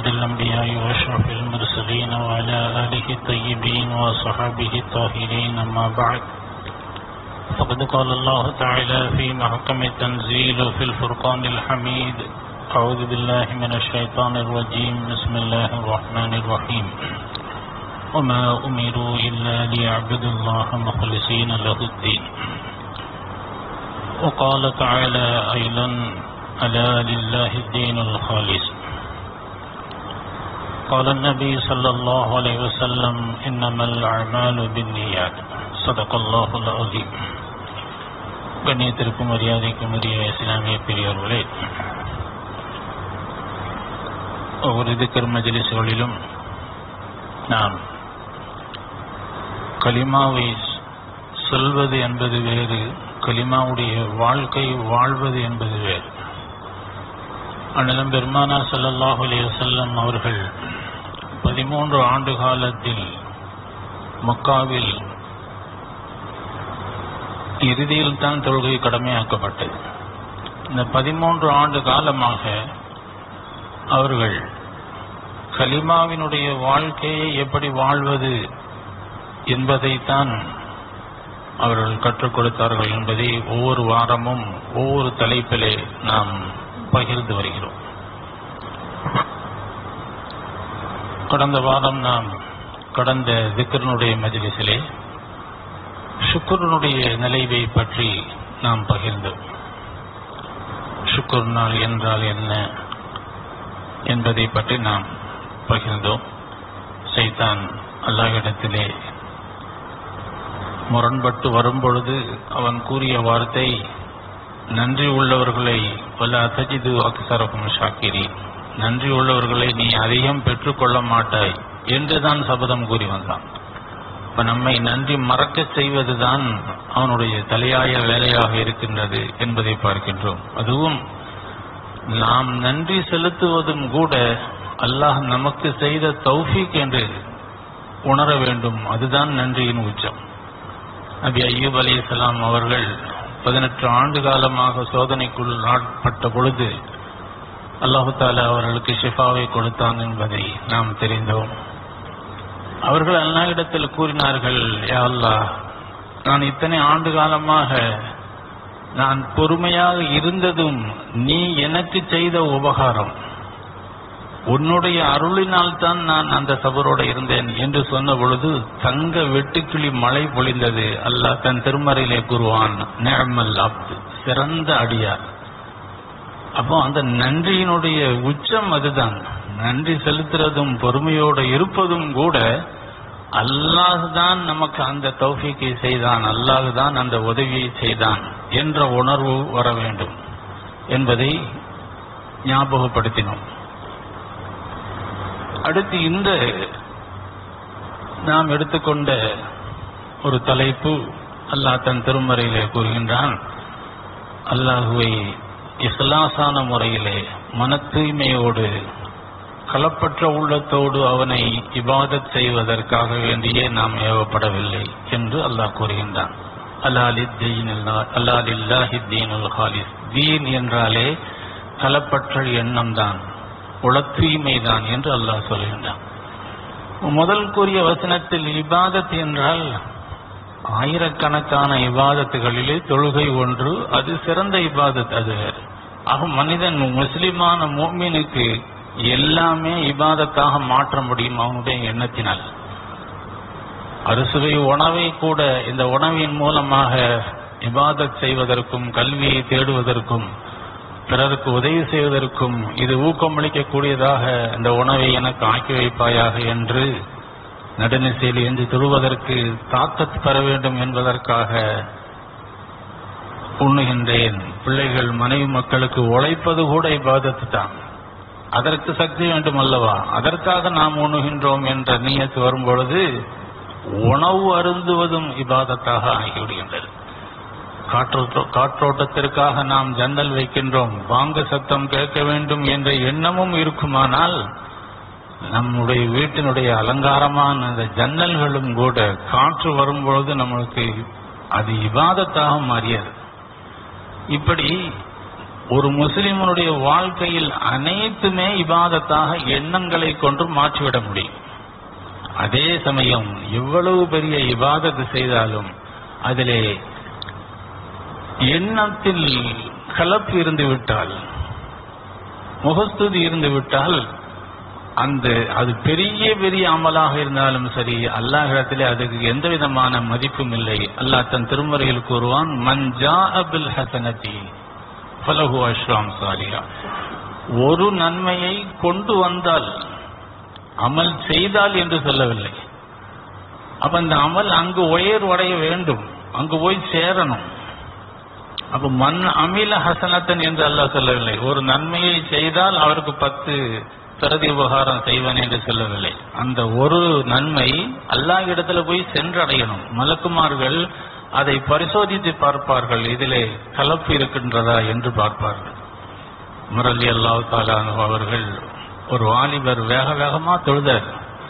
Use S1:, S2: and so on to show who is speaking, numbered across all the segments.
S1: سيد الأنبياء وأشرف المرسلين وعلى آله الطيبين وصحابه الطاهرين أما بعد فقد قال الله تعالى في محكم التنزيل في الفرقان الحميد أعوذ بالله من الشيطان الرجيم بسم الله الرحمن الرحيم وما أمروا إلا ليعبدوا الله مخلصين له الدين وقال تعالى أيضا ألا لله الدين الخالص قال النبي صلى الله عليه وسلم إنما الأعمال بالنيات صدق الله العظيم கண்ணியத்திற்கும் மரியாதைக்கும் உரிய இஸ்லாமிய பெரியவர்களே ஒவ்வொரு திக்கர் மஜலிஸ்களிலும் நாம் கலிமாவை சொல்வது என்பது வேறு கலிமாவுடைய வாழ்க்கை வாழ்வது என்பது வேறு அண்ணலம் பெருமானா ஸல்லல்லாஹு அலைஹி வஸல்லம் அவர்கள் பதிமூன்று ஆண்டு காலத்தில் மக்காவில் இறுதியில் தான் தொழுகை கடமையாக்கப்பட்டது இந்த பதிமூன்று ஆண்டு காலமாக அவர்கள் கலிமாவினுடைய வாழ்க்கையை எப்படி வாழ்வது என்பதைத்தான் அவர்கள் கற்றுக் கொடுத்தார்கள் என்பதை ஒவ்வொரு வாரமும் ஒவ்வொரு தலைப்பிலே நாம் பகிர்ந்து வருகிறோம் கடந்த வாரம் நாம் கடந்த திக்கரனுடைய மஜிலிசிலே சுக்குரனுடைய நிலைவை பற்றி நாம் பகிர்ந்தோம் சுக்குர் நாள் என்றால் என்ன என்பதை பற்றி நாம் பகிர்ந்தோம் சைத்தான் அல்லாஹிடத்திலே முரண்பட்டு வரும்பொழுது அவன் கூறிய வார்த்தை நன்றி உள்ளவர்களை வல்ல அத்தஜிது அக்சரகும் ஷாக்கிரி நன்றி உள்ளவர்களை நீ அதிகம் பெற்றுக்கொள்ள மாட்டாய் என்றுதான் சபதம் கூறி வந்தான் இப்ப நம்மை நன்றி மறக்க செய்வதுதான் அவனுடைய தலையாய வேலையாக இருக்கின்றது என்பதை பார்க்கின்றோம் அதுவும் நாம் நன்றி செலுத்துவதும் கூட அல்லாஹ் நமக்கு செய்த தௌஃபீக் என்று உணர வேண்டும் அதுதான் நன்றியின் உச்சம் நபி ஐயூப் அலி இஸ்லாம் அவர்கள் பதினெட்டு ஆண்டு காலமாக சோதனைக்குள் ஆட்பட்ட பொழுது அல்லாஹு தாலா அவர்களுக்கு ஷிஃபாவை கொடுத்தான் என்பதை நாம் தெரிந்தோம் அவர்கள் அல்லாஹிடத்தில் கூறினார்கள் யா அல்லாஹ் நான் இத்தனை ஆண்டு காலமாக நான் பொறுமையாக இருந்ததும் நீ எனக்கு செய்த உபகாரம் உன்னுடைய அருளினால் தான் நான் அந்த சபரோடு இருந்தேன் என்று சொன்ன பொழுது தங்க வெட்டுக்கிளி மழை பொழிந்தது அல்லாஹ் தன் திருமறையிலே கூறுவான் நேமல் அப்து சிறந்த அடியார் அப்போ அந்த நன்றியினுடைய உச்சம் அதுதான் நன்றி செலுத்துறதும் பொறுமையோடு இருப்பதும் கூட அல்லாஹ் தான் நமக்கு அந்த தௌஃபீக்கை செய்தான் அல்லாஹ் தான் அந்த உதவியை செய்தான் என்ற உணர்வு வர வேண்டும் என்பதை ஞாபகப்படுத்தினோம் அடுத்து இந்த நாம் எடுத்துக்கொண்ட ஒரு தலைப்பு அல்லாஹ் தன் திருமறையிலே கூறுகின்றான் அல்லாஹுவை இஸ்லாசான முறையிலே மன தூய்மையோடு களப்பற்ற உள்ளத்தோடு அவனை இபாதத் செய்வதற்காக வேண்டியே நாம் ஏவப்படவில்லை என்று அல்லாஹ் கூறுகின்றான் அல்லாலில்லாஹி தீனுல் ஹாலிஸ் தீன் என்றாலே களப்பற்ற எண்ணம் தான் உள தூய்மைதான் என்று அல்லாஹ் சொல்கின்றான் முதல் கூறிய வசனத்தில் இபாதத் என்றால் ஆயிரக்கணக்கான இபாதத்துகளிலே தொழுகை ஒன்று அது சிறந்த இபாதத் அது வேறு ஆக மனிதன் முஸ்லிமான மோமினுக்கு எல்லாமே இபாதத்தாக மாற்ற முடியும் அவனுடைய எண்ணத்தினால் அறுசுவை உணவை கூட இந்த உணவின் மூலமாக இபாதத் செய்வதற்கும் கல்வியை தேடுவதற்கும் பிறருக்கு உதவி செய்வதற்கும் இது ஊக்கமளிக்கக்கூடியதாக இந்த உணவை எனக்கு ஆக்கி வைப்பாயாக என்று நடுநிசையில் என்று தொழுவதற்கு தாக்கத் பெற வேண்டும் என்பதற்காக உண்ணுகின்றேன் பிள்ளைகள் மனைவி மக்களுக்கு உழைப்பது கூட இபாதத்து தான் அதற்கு சக்தி வேண்டும் அல்லவா அதற்காக நாம் உண்ணுகின்றோம் என்ற நீயத்து வரும்பொழுது உணவு அருந்துவதும் இபாதத்தாக ஆகிவிடுகின்றது காற்றோட்ட காற்றோட்டத்திற்காக நாம் ஜன்னல் வைக்கின்றோம் வாங்க சத்தம் கேட்க வேண்டும் என்ற எண்ணமும் இருக்குமானால் நம்முடைய வீட்டினுடைய அலங்காரமான அந்த ஜன்னல்களும் கூட காற்று வரும்பொழுது நம்மளுக்கு அது இபாதத்தாக மாறியது இப்படி ஒரு முஸ்லிமனுடைய வாழ்க்கையில் அனைத்துமே இபாதத்தாக எண்ணங்களை கொண்டு மாற்றிவிட முடியும் அதே சமயம் எவ்வளவு பெரிய இபாதத்து செய்தாலும் அதிலே எண்ணத்தில் கலப்பு இருந்து விட்டால் முகஸ்துதி இருந்து விட்டால் அந்த அது பெரிய பெரிய அமலாக இருந்தாலும் சரி அல்லாஹிடத்திலே அதுக்கு எந்த விதமான மதிப்பும் இல்லை அல்லாஹ் தன் திருமறையில் கூறுவான் மஞ்சா அபில் ஹசனதி ஃபலஹு அஷ்ராம் சாலியா ஒரு நன்மையை கொண்டு வந்தால் அமல் செய்தால் என்று சொல்லவில்லை அப்ப அந்த அமல் அங்கு உயர்வடைய வேண்டும் அங்கு போய் சேரணும் அப்ப மண் அமில ஹசனத்தன் என்று அல்லாஹ் சொல்லவில்லை ஒரு நன்மையை செய்தால் அவருக்கு பத்து பிரதி உபகாரம் செய்வன் என்று சொல்லவில்லை அந்த ஒரு நன்மை அல்லாஹ் இடத்துல போய் சென்றடையணும் மலக்குமார்கள் அதை பரிசோதித்து பார்ப்பார்கள் இதிலே கலப்பு இருக்கின்றதா என்று பார்ப்பார்கள் முரளி அல்லாஹ் தாலானு அவர்கள் ஒரு வாலிபர் வேக வேகமா தொழுதார்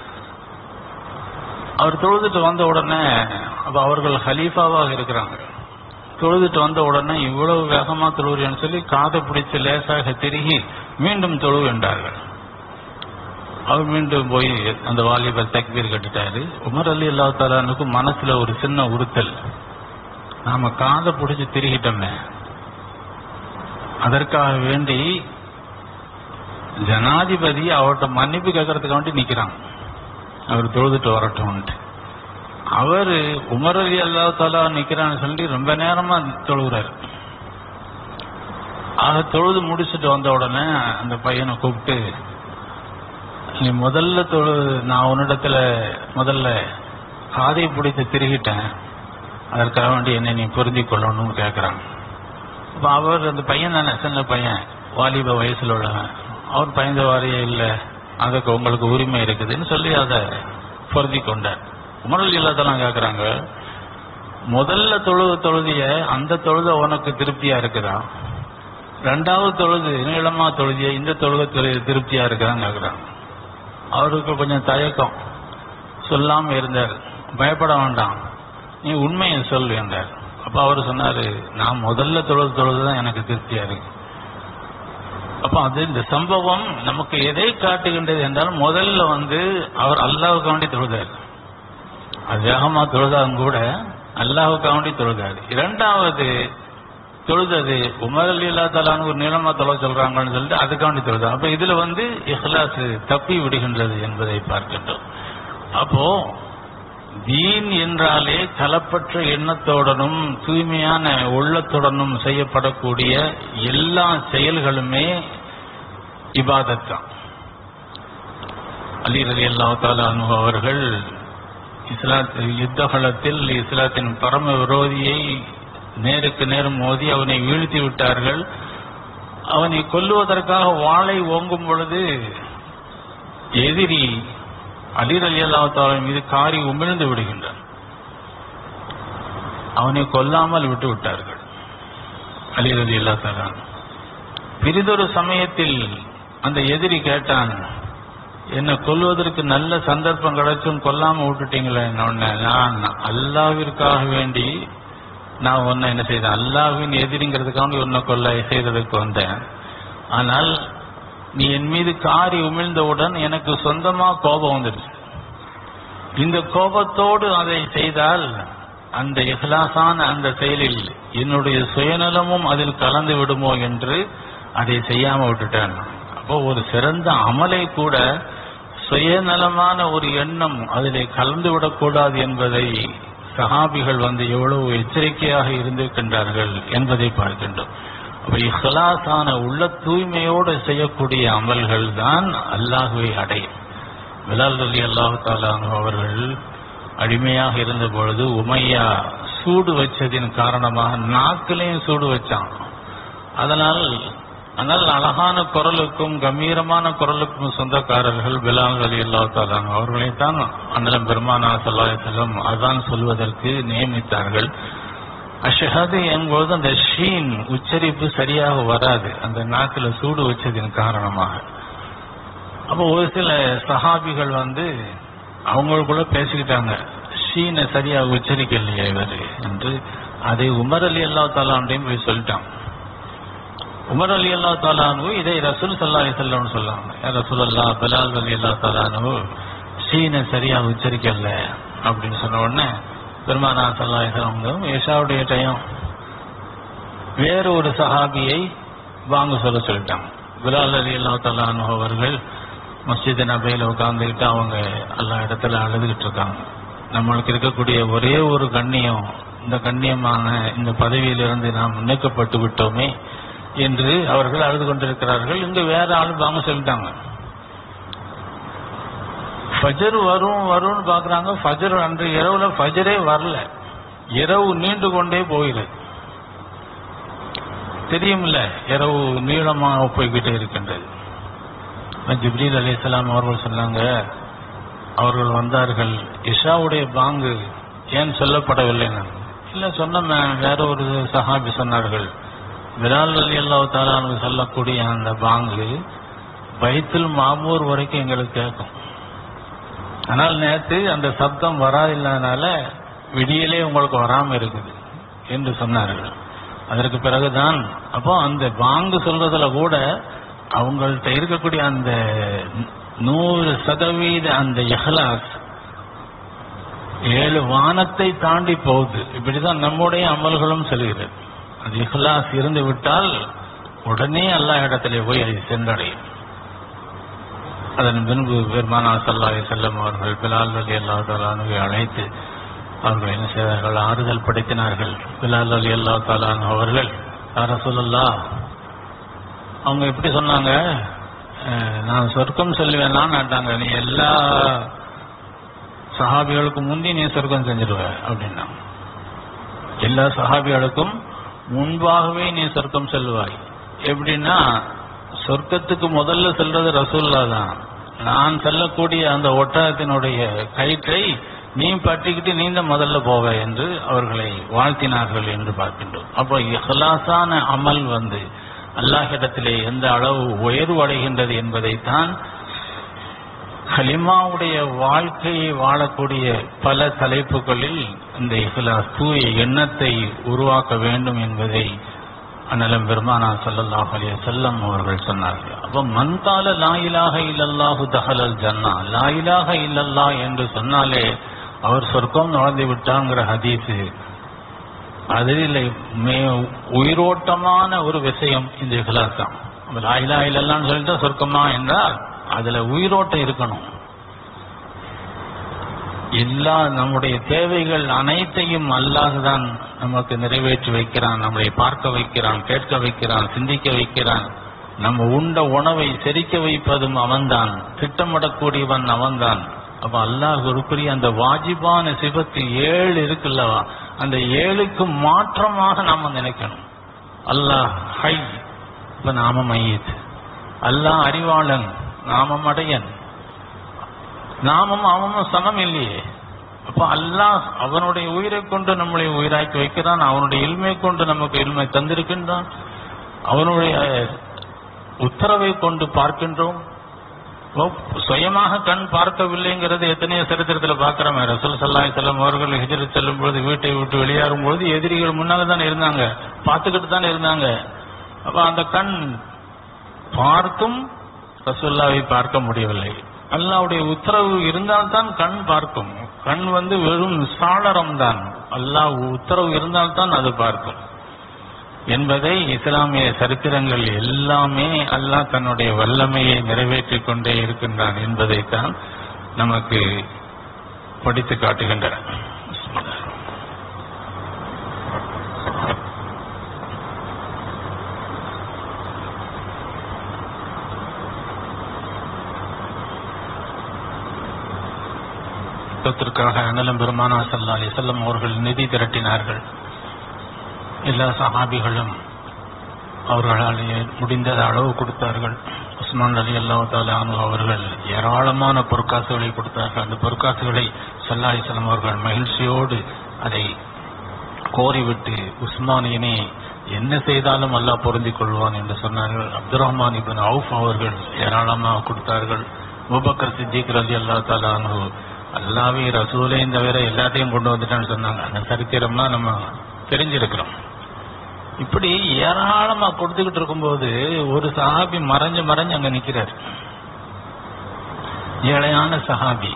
S1: அவர் தொழுதுட்டு வந்த உடனே அப்ப அவர்கள் ஹலீஃபாவாக இருக்கிறாங்க தொழுதுட்டு வந்த உடனே இவ்வளவு வேகமா தொழுகிறேன்னு சொல்லி காதை பிடிச்சு லேசாக திருகி மீண்டும் தொழு என்றார்கள் அவர் மீண்டும் போய் அந்த வாலிபர் தக்பீர் கட்டிட்டாரு உமர் அலி அல்லா தாலானுக்கு மனசுல ஒரு சின்ன உறுத்தல் நாம காதை பிடிச்சு திருகிட்டோமே அதற்காக வேண்டி ஜனாதிபதி அவர்கிட்ட மன்னிப்பு கேட்கறதுக்கு வேண்டி நிக்கிறான் அவர் தொழுதுட்டு வரட்டும்ட்டு அவர் உமர் அலி அல்லா தாலா நிக்கிறான்னு சொல்லி ரொம்ப நேரமா தொழுகிறாரு ஆக தொழுது முடிச்சுட்டு வந்த உடனே அந்த பையனை கூப்பிட்டு நீ முதல்ல தொழு நான் உன்னிடத்துல முதல்ல காதை பிடித்து திருகிட்டேன் அதற்காக வேண்டி என்னை நீ பொருந்திக் கொள்ளணும்னு கேட்குறான் அப்போ அவர் அந்த பையன் தானே சின்ன பையன் வாலிப வயசுல உள்ளவன் அவர் பயந்த வாரியே இல்லை அதுக்கு உங்களுக்கு உரிமை இருக்குதுன்னு சொல்லி அதை பொருந்தி கொண்டார் உமரல் இல்லாதெல்லாம் கேட்குறாங்க முதல்ல தொழுது தொழுதிய அந்த தொழுத உனக்கு திருப்தியா இருக்குதா ரெண்டாவது தொழுது நீளமா தொழுதிய இந்த தொழுக தொழு- திருப்தியா இருக்குதான்னு கேட்குறாங்க அவருக்கு கொஞ்சம் தயக்கம் சொல்லாம இருந்தார் பயப்பட வேண்டாம் நீ உண்மையை சொல் என்றார் அப்ப அவர் சொன்னாரு நான் முதல்ல தொழுது தொழுதுதான் எனக்கு திருப்தியா இருக்கு அப்ப அது இந்த சம்பவம் நமக்கு எதை காட்டுகின்றது என்றால் முதல்ல வந்து அவர் அல்லாவுக்கு வேண்டி தொழுதார் அது வேகமா தொழுதாலும் கூட அல்லாஹுக்கு வேண்டி தொழுதார் இரண்டாவது தொழுதது உமர் அலி அல்லா தலான்னு ஒரு நீளமா தொலை சொல்றாங்கன்னு சொல்லிட்டு அதுக்காண்டி தொழுது அப்ப இதுல வந்து இஹ்லாஸ் தப்பி விடுகின்றது என்பதை பார்க்கின்றோம் அப்போ தீன் என்றாலே கலப்பற்ற எண்ணத்தோடனும் தூய்மையான உள்ளத்துடனும் செய்யப்படக்கூடிய எல்லா செயல்களுமே இபாதத் தான் அலி அலி அல்லாஹாலு அவர்கள் இஸ்லாத் யுத்த காலத்தில் இஸ்லாத்தின் பரம விரோதியை நேருக்கு நேர் மோதி அவனை வீழ்த்தி விட்டார்கள் அவனை கொல்லுவதற்காக வாளை ஓங்கும் பொழுது எதிரி அலிர் அலி அல்லாஹாலின் மீது காரி உமிழ்ந்து விடுகின்றான் அவனை கொல்லாமல் விட்டு விட்டார்கள் அலிர் அலி அல்லா பிரிதொரு சமயத்தில் அந்த எதிரி கேட்டான் என்னை கொல்வதற்கு நல்ல சந்தர்ப்பம் கிடைச்சும் கொல்லாம விட்டுட்டீங்களே உன்னை நான் அல்லாவிற்காக வேண்டி நான் உன்னை என்ன செய்தேன் அல்லாவின் எதிரிங்கிறதுக்காக உன்னை கொல்ல செய்ததுக்கு வந்தேன் ஆனால் நீ என் மீது காரி உமிழ்ந்தவுடன் எனக்கு சொந்தமா கோபம் வந்துடுச்சு இந்த கோபத்தோடு அதை செய்தால் அந்த இஹ்லாசான அந்த செயலில் என்னுடைய சுயநலமும் அதில் கலந்து விடுமோ என்று அதை செய்யாம விட்டுட்டேன் அப்போ ஒரு சிறந்த அமலை கூட சுயநலமான ஒரு எண்ணம் அதிலே கலந்து விடக்கூடாது என்பதை சஹாபிகள் வந்து எவ்வளவு எச்சரிக்கையாக இருந்திருக்கின்றார்கள் என்பதை பார்க்கின்றோம் அப்ப இஹ்லாசான உள்ள தூய்மையோடு செய்யக்கூடிய அமல்கள் தான் அல்லாஹுவை அடையும் பிலால் அலி அல்லாஹு தாலானு அவர்கள் அடிமையாக இருந்த பொழுது உமையா சூடு வச்சதின் காரணமாக நாக்கிலையும் சூடு வச்சான் அதனால் ஆனால் அழகான குரலுக்கும் கம்பீரமான குரலுக்கும் சொந்தக்காரர்கள் பிலால் அலி அல்லா தாலான் அவர்களைத்தான் அண்ணலம் பெருமானா சல்லாஹ் செல்லம் அதான் சொல்வதற்கு நியமித்தார்கள் அஷஹது என்பது அந்த ஷீன் உச்சரிப்பு சரியாக வராது அந்த நாக்குல சூடு வச்சதின் காரணமாக அப்போ ஒரு சில சஹாபிகள் வந்து அவங்களுக்குள்ள பேசிக்கிட்டாங்க ஷீனை சரியாக உச்சரிக்கலையே இவர் என்று அதை உமர் அலி அல்லா தாலாண்டையும் போய் சொல்லிட்டான் உமர் அலி அல்லா தாலானு இதை ரசூல் சல்லா செல்லம்னு சொல்லாங்க ரசூல் அல்லா பிலால் அலி அல்லா தாலானு சீனை சரியா உச்சரிக்கல அப்படின்னு சொன்ன உடனே பெருமானா சல்லா செல்லம் ஏஷாவுடைய டைம் வேற ஒரு சஹாபியை வாங்க சொல்ல சொல்லிட்டாங்க பிலால் அலி அல்லா தாலானு அவர்கள் மஸ்ஜித் நபையில உட்கார்ந்துக்கிட்டு அவங்க எல்லா இடத்துல அழுதுகிட்டு இருக்காங்க நம்மளுக்கு இருக்கக்கூடிய ஒரே ஒரு கண்ணியம் இந்த கண்ணியமான இந்த பதவியிலிருந்து நாம் நீக்கப்பட்டு விட்டோமே என்று அவர்கள் அழுது கொண்டிருக்கிறார்கள் இங்க வேற ஆள் வாங்க சொல்லிட்டாங்க ஃபஜர் வரும் வரும்னு பாக்குறாங்க ஃபஜர் அன்று இரவுல ஃபஜரே வரல இரவு நீண்டு கொண்டே போகிறது தெரியுமில்ல இரவு நீளமாக போய்கிட்டே இருக்கின்றது ஜிப்ரீல் அலிஸ்லாம் அவர்கள் சொன்னாங்க அவர்கள் வந்தார்கள் இஷாவுடைய பாங்கு ஏன் சொல்லப்படவில்லை இல்ல சொன்ன வேற ஒரு சஹாபி சொன்னார்கள் விரால் அலி அல்லாஹ் தாலானு சொல்லக்கூடிய அந்த பாங்கு பைத்துல் மாமூர் வரைக்கும் எங்களுக்கு கேட்கும் ஆனால் நேற்று அந்த சப்தம் வராதில்லாதனால விடியலே உங்களுக்கு வராம இருக்குது என்று சொன்னார்கள் அதற்கு பிறகுதான் அப்போ அந்த பாங்கு சொல்றதுல கூட அவங்கள்ட்ட இருக்கக்கூடிய அந்த நூறு சதவீத அந்த இஹ்லாஸ் ஏழு வானத்தை தாண்டி போகுது இப்படிதான் நம்முடைய அமல்களும் செல்கிறது அது இஹ்லாஸ் இருந்து விட்டால் உடனே எல்லா இடத்திலே போய் அதை சென்றடையும் அதன் பின்பு பெருமானா சல்லாஹி செல்லம் அவர்கள் பிலால் அலி அல்லா தாலானுவை அழைத்து அவர்கள் என்ன செய்தார்கள் ஆறுதல் படுத்தினார்கள் பிலால் அலி அல்லா தாலானு அவர்கள் யார சொல்லல்லா அவங்க எப்படி சொன்னாங்க அஹ், நான் சொர்க்கம் செல்வேன்லாம் நாட்டாங்க நீ எல்லா சஹாபிகளுக்கு முந்தி நீ சொர்க்கம் செஞ்சிருவ அப்படின்னா எல்லா சஹாபிகளுக்கும் முன்பாகவே நீ சொர்க்கம் செல்வாய் எப்படின்னா சொர்க்கத்துக்கு முதல்ல செல்றது ரசூல்லா தான் நான் செல்லக்கூடிய அந்த ஒட்டகத்தினுடைய கயிற்றை நீ பற்றிக்கிட்டு நீ தான் முதல்ல போவ என்று அவர்களை வாழ்த்தினார்கள் என்று பார்க்கின்றோம் அப்போ இஹ்லாசான அமல் வந்து அல்லாஹிடத்திலே எந்த அளவு உயர்வு அடைகின்றது என்பதைத்தான் ஹலிமாவுடைய வாழ்க்கையை வாழக்கூடிய பல தலைப்புகளில் இந்த இஹ்லாஸ் தூய எண்ணத்தை உருவாக்க வேண்டும் என்பதை அண்ணலம் பெருமானா ஸல்லல்லாஹு அலைஹி வஸல்லம் அவர்கள் சொன்னார்கள் அப்ப மன்தால லா இலாஹ இல்லல்லாஹு தஹலல் ஜன்னா லா இலாஹ இல்லல்லா என்று சொன்னாலே அவர் சொர்க்கம் நுழைந்து விட்டாங்கிற ஹதீஸ் அதில் மே உயிரோட்டமான ஒரு விஷயம் இந்த இஹ்லாஸ் தான் அப்ப லா இலாஹ இல்லல்லான்னு சொல்லிட்டு சொர்க்கமா என்றால் அதுல உயிரோட்டம் இருக்கணும் எல்லா நம்முடைய தேவைகள் அனைத்தையும் அல்லாஹ் தான் நமக்கு நிறைவேற்றி வைக்கிறான் நம்மளை பார்க்க வைக்கிறான் கேட்க வைக்கிறான் சிந்திக்க வைக்கிறான் நம்ம உண்ட உணவை செரிக்க வைப்பதும் அவன்தான் திட்டமிடக்கூடியவன் அவன்தான் அப்ப அல்லாஹ் குறிப்பிய அந்த வாஜிபான சிபத்து ஏழு இருக்குல்லவா அந்த ஏழுக்கு மாற்றமாக நாம நினைக்கணும் அல்லாஹ் ஹை இப்ப நாம மையத் அல்லாஹ் அறிவாளன் நாமம் அடையன் நாமும் அவனும் சமம் இல்லையே அப்ப அல்லாஹ் அவனுடைய உயிரை கொண்டு நம்மளை உயிராக்கி வைக்கிறான் அவனுடைய இல்மை கொண்டு நமக்கு இல்மை தந்திருக்கின்றான் அவனுடைய உத்தரவை கொண்டு பார்க்கின்றோம் ஓ, சுயமாக கண் பார்க்கவில்லைங்கிறது எத்தனையோ சரித்திரத்தில் பார்க்கிறோம் ரசூல் சல்லாஹ் செல்லம் அவர்கள் ஹிஜ்ரத் செல்லும் பொழுது வீட்டை விட்டு வெளியேறும் பொழுது எதிரிகள் முன்னால தான் இருந்தாங்க பார்த்துக்கிட்டு தான் இருந்தாங்க அப்ப அந்த கண் பார்த்தும் ரசூல்லாவை பார்க்க முடியவில்லை அல்லாவுடைய உத்தரவு இருந்தால்தான் கண் பார்க்கும் கண் வந்து வெறும் சாளரம் தான் அல்லாஹ் உத்தரவு இருந்தால்தான் அது பார்க்கும் என்பதை இஸ்லாமிய சரித்திரங்கள் எல்லாமே அல்லாஹ் தன்னுடைய வல்லமையை நிறைவேற்றிக் கொண்டே இருக்கின்றான் என்பதைத்தான் நமக்கு படித்து காட்டுகின்றன யுத்தத்திற்காக அனலம் பெருமானா சல்லா அலிசல்லம் அவர்கள் நிதி திரட்டினார்கள் எல்லா சஹாபிகளும் அவர்களால் முடிந்த அளவு கொடுத்தார்கள் உஸ்மான் அலி அல்லாஹாலு அவர்கள் ஏராளமான பொற்காசுகளை கொடுத்தார்கள் அந்த பொற்காசுகளை சல்லா அலிசல்லம் அவர்கள் மகிழ்ச்சியோடு அதை கோரிவிட்டு உஸ்மானியனே என்ன செய்தாலும் அல்லாஹ் பொருந்திக் கொள்வான் என்று சொன்னார்கள் அப்துல் ரஹ்மான் இபின் அவுஃப் அவர்கள் ஏராளமாக கொடுத்தார்கள் முபக்கர் சித்திக் ரலி அல்லா தாலானு அல்லாவே ரசூலையும் தவிர எல்லாத்தையும் கொண்டு வந்துட்டான்னு சொன்னாங்க அந்த சரித்திரம்லாம் நம்ம தெரிஞ்சிருக்கிறோம் இப்படி ஏராளமா கொடுத்துக்கிட்டு இருக்கும்போது ஒரு சஹாபி மறைஞ்சு மறைஞ்சு அங்க நிக்கிறார் ஏழையான சஹாபி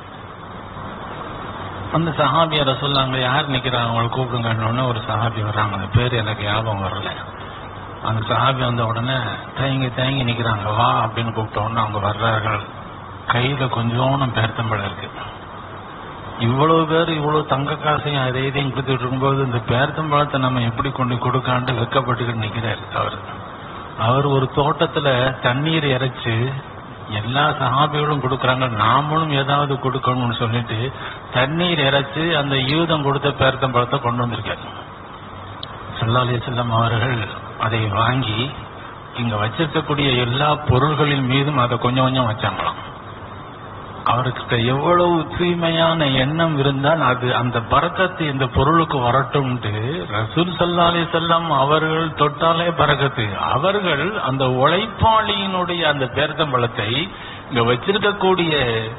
S1: அந்த சஹாபியரை சொல்லாங்க யார் நிக்கிறாங்க அவங்களை கூப்பிடுங்கன்னு ஒரு சஹாபி வர்றாங்க அந்த பேர் எனக்கு ஞாபகம் வரல அந்த சஹாபி வந்த உடனே தயங்கி தயங்கி நிக்கிறாங்க வா அப்படின்னு கூப்பிட்ட உடனே அவங்க வர்றார்கள் கையில கொஞ்சோண்டு பேர்த்தம்பழம் இருக்கு இவ்வளவு பேர் இவ்வளவு தங்க காசையும் அதை இதையும் கொடுத்துட்டு இருக்கும்போது இந்த பேர்த்தம்பழத்தை நம்ம எப்படி கொண்டு கொடுக்காண்டு வெக்கப்பட்டுக்கிட்டு நிக்கிறாரு அவர் அவர் ஒரு தோட்டத்துல தண்ணீர் இறைச்சு எல்லா சஹாபிகளும் கொடுக்கறாங்க நாமளும் ஏதாவது கொடுக்கணும்னு சொல்லிட்டு தண்ணீர் இறைச்சு அந்த யூதம் கொடுத்த பேர்த்தம்பழத்தை கொண்டு வந்திருக்காரு சல்லா அலிசல்லாம் அவர்கள் அதை வாங்கி இங்க வச்சிருக்கக்கூடிய எல்லா பொருள்களின் மீதும் அதை கொஞ்சம் கொஞ்சம் வச்சாங்களாம் அவர்கிட்ட எவ்வளவு தூய்மையான எண்ணம் இருந்தால் அது அந்த பறக்கத்து இந்த பொருளுக்கு வரட்டும்ட்டு ரசூல் சல்லா அலி செல்லம் அவர்கள் தொட்டாலே பறக்கத்து அவர்கள் அந்த உழைப்பாளியினுடைய அந்த பேர்த்தம்பழத்தை இங்க வச்சிருக்கக்கூடிய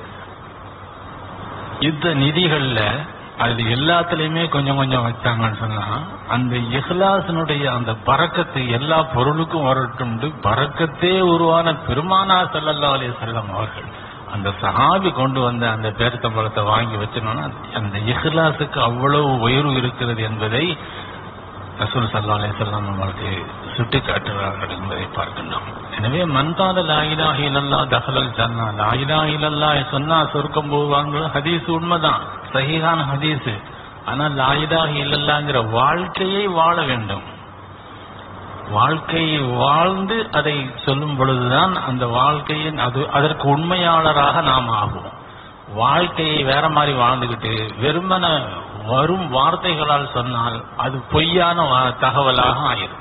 S1: யுத்த நிதிகள்ல அது எல்லாத்துலயுமே கொஞ்சம் கொஞ்சம் வச்சாங்கன்னு சொன்னா அந்த இஹ்லாசனுடைய அந்த பறக்கத்து எல்லா பொருளுக்கும் வரட்டும்ட்டு பறக்கத்தே உருவான பெருமானா சல்லல்லா அலி செல்லம் அவர்கள் அந்த சஹாபி கொண்டு வந்த அந்த பேரித்தம்பழத்தை வாங்கி வச்சிருந்தோம்னா அந்த இஹ்லாஸுக்கு அவ்வளவு உயர்வு இருக்கிறது என்பதை ரசூல் சல்லா அலிசல்லாம் நம்மளுக்கு சுட்டி காட்டுகிறார்கள் என்பதை பார்க்கின்றோம் எனவே மன்காத லாயிலா இலல்லா தஹலல் ஜன்னா லாயிலா இல்லல்லா சொன்னா சொர்க்கம் போவாங்க ஹதீஸ் உண்மைதான் சஹீஹான ஹதீஸ் ஆனா லாயிலா இல்லல்லாங்கிற வாழ்க்கையை வாழ வேண்டும் வாழ்க்கையை வாழ்ந்து அதை சொல்லும் பொழுதுதான் அந்த வாழ்க்கையின் அது அதற்கு உண்மையாளராக நாம் ஆகுவோம் வாழ்க்கையை வேற மாதிரி வாழ்ந்துகிட்டு வெறுமன வரும் வார்த்தைகளால் சொன்னால் அது பொய்யான வா- தகவலாக ஆயிரும்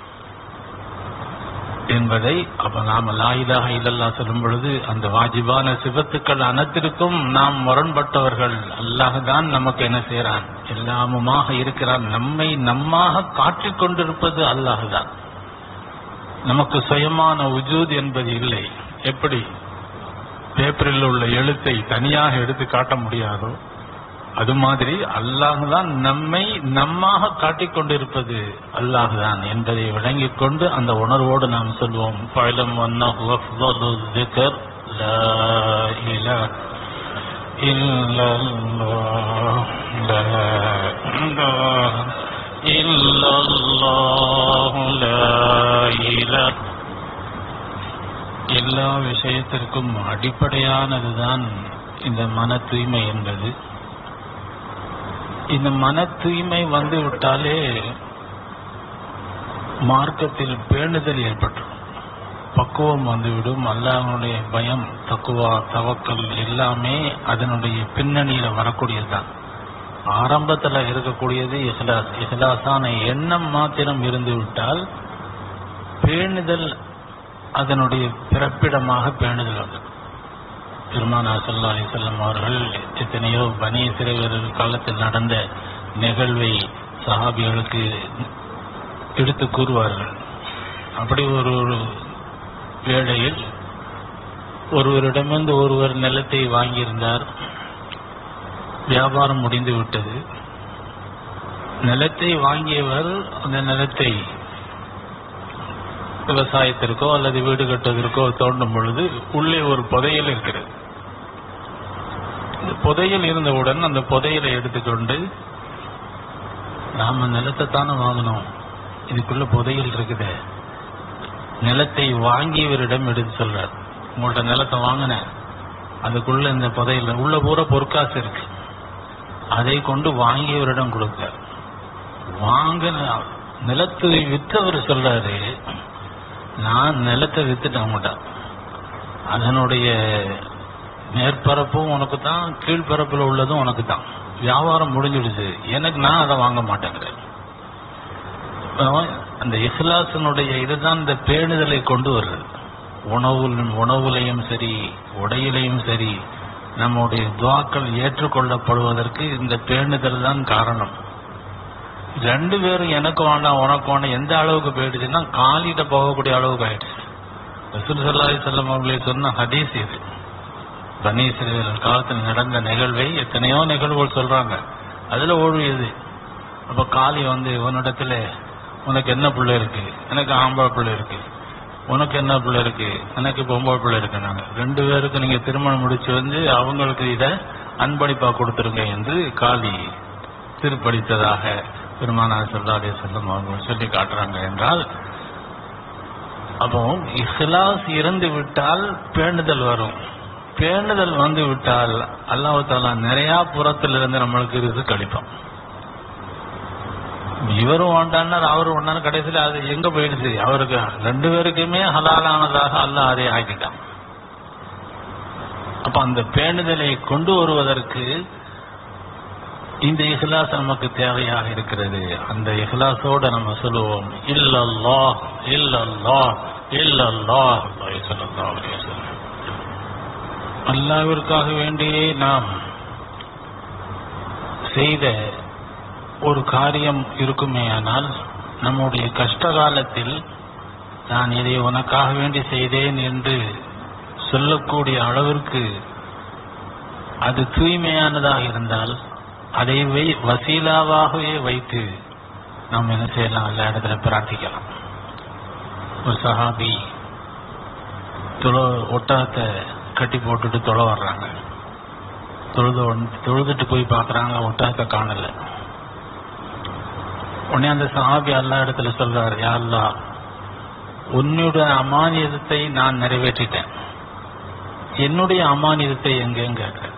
S1: என்பதை அப்ப நாம லாயிலாக இல்லல்லா சொல்லும் பொழுது அந்த வாஜிபான சிவத்துக்கள் அனைத்திற்கும் நாம் முரண்பட்டவர்கள் அல்லாஹ் தான் நமக்கு என்ன செய்யறான் எல்லாமுமாக இருக்கிறான் நம்மை நம்மாக காட்டிக் கொண்டிருப்பது அல்லாஹ் தான் நமக்கு சுயமான உஜூத் என்பது இல்லை எப்படி பேப்பரில் உள்ள எழுத்தை தனியாக எடுத்து காட்ட முடியாதோ அது மாதிரி அல்லாஹ் தான் நம்மை நம்மாக காட்டிக் கொண்டிருப்பது அல்லாஹ் தான் என்பதை விளங்கிக் கொண்டு அந்த உணர்வோடு நாம் சொல்வோம் பழம் ذكر لا إله إلا الله لا إله إلا الله لا إله எல்லா விஷயத்திற்கும் அடிப்படையானதுதான் இந்த மன தூய்மை என்பது இந்த மன தூய்மை வந்து விட்டாலே மார்க்கத்தில் பேணுதல் ஏற்பட்டுரும் பக்குவம் வந்துவிடும் அல்லாஹ்வுடைய பயம் தக்குவா தவக்கல் எல்லாமே அதனுடைய பின்னணியில வரக்கூடியதுதான் ஆரம்பத்துல இருக்கக்கூடியது இஹ்லாஸ் இஹ்லாஸான எண்ணம் மாத்திரம் இருந்து விட்டால் பேணுதல் அதனுடைய பிறப்பிடமாக பேணுதல் வந்து பெருமானா சல்லா அலிசல்லம் அவர்கள் எத்தனையோ பனி சிறுவர்கள் காலத்தில் நடந்த நிகழ்வை சஹாபிகளுக்கு எடுத்து கூறுவார்கள் அப்படி ஒரு ஒரு வேளையில் ஒருவரிடமிருந்து ஒருவர் நிலத்தை வாங்கியிருந்தார் வியாபாரம் முடிந்து விட்டது நிலத்தை வாங்கியவர் அந்த நிலத்தை விவசாயத்திற்கோ அல்லது வீடு கட்டுவதற்கோ தோண்டும் பொழுது உள்ளே ஒரு புதையல் இருக்கிறது இந்த புதையல் இருந்தவுடன் அந்த புதையலை எடுத்துக்கொண்டு நாம நிலத்தை தானே வாங்கணும் இதுக்குள்ள புதையல் இருக்குதே நிலத்தை வாங்கியவரிடம் எடுத்து சொல்றார் உங்கள்ட்ட நிலத்தை வாங்கினேன் அதுக்குள்ள இந்த புதையல் உள்ள பூரா பொற்காசு இருக்கு அதை கொண்டு வாங்கியவரிடம் கொடுத்தார் வாங்கின நிலத்தை விற்றவர் சொல்றாரு நான் நிலத்தை வித்துட்டேன் உங்கள்கிட்ட அதனுடைய மேற்பரப்பும் உனக்கு தான் கீழ்பரப்புல உள்ளதும் உனக்கு தான் வியாபாரம் முடிஞ்சிடுச்சு எனக்கு நான் அதை வாங்க மாட்டேங்கிறேன் அவன் அந்த இஸ்லாசனுடைய இதுதான் இந்த பேணுதலை கொண்டு வருது உணவு உணவுலையும் சரி உடையிலையும் சரி நம்முடைய துவாக்கள் ஏற்றுக்கொள்ளப்படுவதற்கு இந்த பேணுதல் தான் காரணம் ரெண்டு பேரும் எனக்கு வேண்டாம் உனக்கு வேண்டாம் எந்த அளவுக்கு போயிடுச்சுன்னா காலிட்ட போகக்கூடிய அளவுக்கு ஆயிடுச்சு ரசூல் சல்லாஹி செல்லம் அவர்களை சொன்ன ஹதீஸ் இது பனி சிறுவர்கள் காலத்தில் நடந்த நிகழ்வை எத்தனையோ நிகழ்வுகள் சொல்றாங்க அதுல ஒரு இது அப்ப காளி வந்து இவனிடத்துல உனக்கு என்ன பிள்ளை இருக்கு எனக்கு ஆம்பளை பிள்ளை இருக்கு உனக்கு என்ன பிள்ளை இருக்கு எனக்கு பொம்பளை பிள்ளை இருக்கு நாங்க ரெண்டு பேருக்கு நீங்க திருமணம் முடிச்சு வந்து அவங்களுக்கு இத அன்பளிப்பா கொடுத்துருங்க என்று காலி திருப்படித்ததாக பெருமானார் சொல்லாதே செல்லும் அவங்க சொல்லி காட்டுறாங்க என்றால் அப்போ இஹ்லாஸ் இறந்து விட்டால் பேணுதல் வரும் பேணுதல் வந்து விட்டால் அல்லாஹ் தாலா நிறைய புறத்திலிருந்து நம்மளுக்கு இருந்து கழிப்பான் இவரும் வேண்டான்னார் அவரும் வேண்டான்னு கடைசியில் அது எங்க போயிடுச்சு அவருக்கு ரெண்டு பேருக்குமே ஹலாலானதாக அல்லாஹ் அதை ஆக்கிட்டான் அப்ப அந்த பேணுதலை கொண்டு வருவதற்கு இந்த இஹ்லாஸ் நமக்கு தேவையாக இருக்கிறது அந்த இஹ்லாஸோட நம்ம சொல்லுவோம் இல்லல்லா இல்லல்லா இல்லல்லா அல்லாஹ் ஸல்லல்லாஹு அலைஹி வஸல்லம் அல்லாஹ்விற்காக வேண்டியே நாம் செய்த ஒரு காரியம் இருக்குமேயானால் நம்முடைய கஷ்ட காலத்தில் நான் இதை உனக்காக வேண்டி செய்தேன் என்று சொல்லக்கூடிய அளவிற்கு அது தூய்மையானதாக இருந்தால் அதை வை வசீலாவாகவே வைத்து நாம் என்ன செய்யலாம் எல்லா இடத்துல பிரார்த்திக்கலாம் ஒரு சஹாபி தொழ ஒட்டகத்தை கட்டி போட்டுட்டு தொலை வர்றாங்க தொழுது வந்து- தொழுதுட்டு போய் பார்க்கறாங்க ஒட்டகத்தை காணல உடனே அந்த சஹாபி அல்லா இடத்துல சொல்றாரு யா அல்லாஹ் உன்னுடைய அமானியத்தை நான் நிறைவேற்றிட்டேன் என்னுடைய அமானியத்தை எங்கன்னு கேட்கிறேன்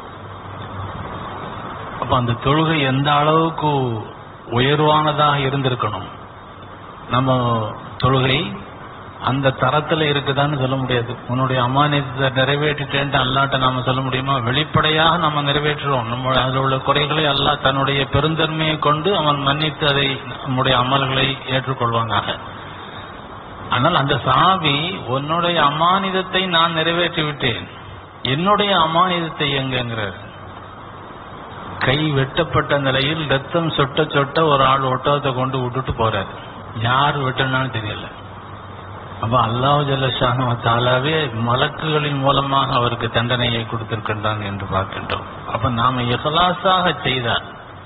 S1: அப்ப அந்த தொழுகை எந்த அளவுக்கு உயர்வானதாக இருந்திருக்கணும் நம்ம தொழுகை அந்த தரத்துல இருக்குதான்னு சொல்ல முடியாது உன்னுடைய அமானியத்தை நிறைவேற்றிட்டேன்ட்டு அல்லாட்ட நாம சொல்ல முடியுமா வெளிப்படையாக நம்ம நிறைவேற்றுறோம் நம்ம அதில் உள்ள குறைகளை அல்லாஹ் தன்னுடைய பெருந்தன்மையை கொண்டு அவன் மன்னித்து அதை நம்முடைய அமல்களை ஏற்றுக்கொள்வானாக ஆனால் அந்த சாவி உன்னுடைய அமானிதத்தை நான் நிறைவேற்றி விட்டேன் என்னுடைய அமானிதத்தை எங்கங்கிறார் கை வெட்டப்பட்ட நிலையில் ரத்தம் சொட்ட சொட்ட ஒரு ஆள் ஒட்டகத்தை கொண்டு விட்டுட்டு போறாரு யார் வெட்டினாலும் தெரியல அப்ப அல்லாஹ் ஜல்லஷானு தாலாவே மலக்குகளின் மூலமாக அவருக்கு தண்டனையை கொடுத்திருக்கின்றான் என்று பார்க்கின்றோம் அப்ப நாம இஹ்லாஸாக செய்தால்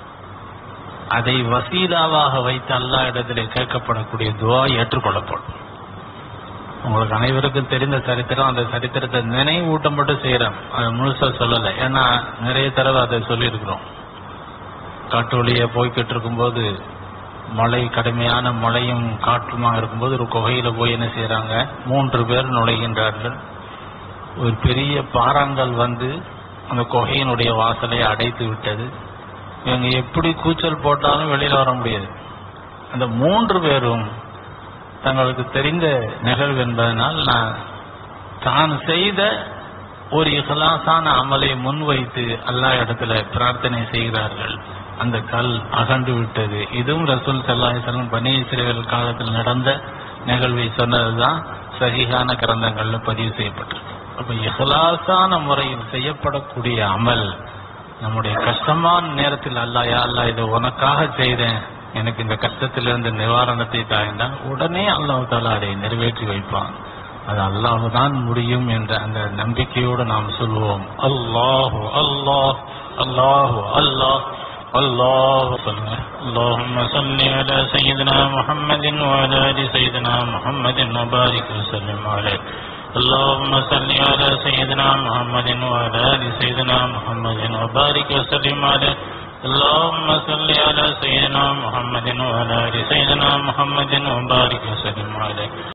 S1: அதை வசீலாவாக வைத்து அல்லாஹ் இடத்திலே கேட்கப்படக்கூடிய துவா ஏற்றுக்கொள்ளப்படும் உங்களுக்கு அனைவருக்கும் தெரிந்த சரித்திரம் அந்த சரித்திரத்தை நினைவூட்டம் மட்டும் செய்யறேன் அதை முழுசா சொல்லலை ஏன்னா நிறைய தடவை அதை சொல்லியிருக்கிறோம் காட்டு வழியே போய்கிட்டு இருக்கும்போது மழை கடுமையான மழையும் காற்றுமா இருக்கும்போது ஒரு குகையில போய் என்ன செய்யறாங்க மூன்று பேர் நுழைகின்றார்கள் ஒரு பெரிய பாறாங்கல் வந்து அந்த குகையினுடைய வாசலை அடைத்து விட்டது இவங்க எப்படி கூச்சல் போட்டாலும் வெளியில வர முடியாது அந்த மூன்று பேரும் தங்களுக்கு தெரிந்த நிகழ்வு என்பதனால் நான் தான் செய்த ஒரு இஹ்லாஸான அமலை முன்வைத்து அல்லாஹ் இடத்துல பிரார்த்தனை செய்கிறார்கள் அந்த கல் அகன்று விட்டது இதுவும் ரசூல் சல்லாஹம் பனி இஸ்ரேல் காலத்தில் நடந்த நிகழ்வை சொன்னதுதான் சகிகான கிரந்தங்கள்ல பதிவு செய்யப்பட்டிருக்கு அப்ப இஹ்லாஸான முறையில் செய்யப்படக்கூடிய அமல் நம்முடைய கஷ்டமான நேரத்தில் அல்லாஹ் யா அல்லாஹ் இதை உனக்காக செய்தேன் எனக்கு இந்த கஷ்டத்திலிருந்து நிவாரணத்தை தாய்ந்தால் உடனே அல்லாஹ் தாலா அதை நிறைவேற்றி வைப்பான் அது அல்லாஹ் தான் முடியும் என்ற அந்த நம்பிக்கையோடு நாம் சொல்வோம் அல்லாஹு அல்லாஹ் அல்லாஹு அல்லாஹ் الله اللهم صل على سيدنا محمد وعلى ال سيدنا محمد وبارك وسلم عليه اللهم صل على سيدنا محمد وعلى ال سيدنا محمد وبارك وسلم عليه اللهم صل على سيدنا محمد وعلى ال سيدنا محمد وبارك وسلم عليه